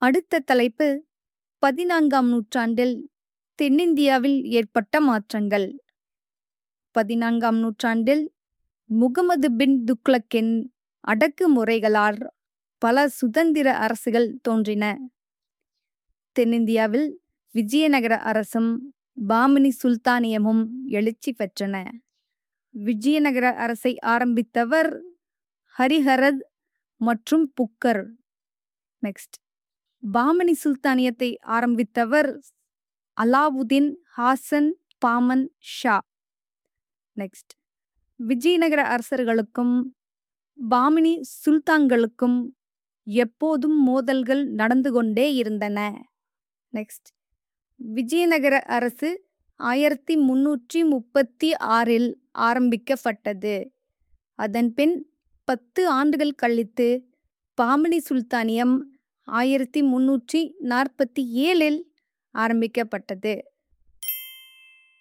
அடுத்த தலைப்பு பதினான்காம் நூற்றாண்டில் தென்னிந்தியாவில் ஏற்பட்ட மாற்றங்கள் பதினான்காம் நூற்றாண்டில் முகமது பின் துக்ளக்கின் அடக்குமுறைகளால் பல சுதந்திர அரசுகள் தோன்றின தென்னிந்தியாவில் விஜயநகர அரசும் பாமினி சுல்தானியமும் எழுச்சி பெற்றன விஜயநகர அரசை ஆரம்பித்தவர் ஹரிஹரத் மற்றும் புக்கர் நெக்ஸ்ட் பாமனி சுல்தானியத்தை ஆரம்பித்தவர் அலாவுதீன் ஹாசன் பாமன் ஷா நெக்ஸ்ட் விஜயநகர அரசர்களுக்கும் பாமினி சுல்தான்களுக்கும் எப்போதும் மோதல்கள் நடந்து கொண்டே இருந்தன நெக்ஸ்ட் விஜயநகர அரசு ஆயிரத்தி முன்னூற்றி முப்பத்தி ஆறில் ஆரம்பிக்கப்பட்டது அதன்பின் பத்து ஆண்டுகள் கழித்து பாமினி சுல்தானியம் ஆயிரத்தி முன்னூற்றி நாற்பத்தி ஏழில் ஆரம்பிக்கப்பட்டது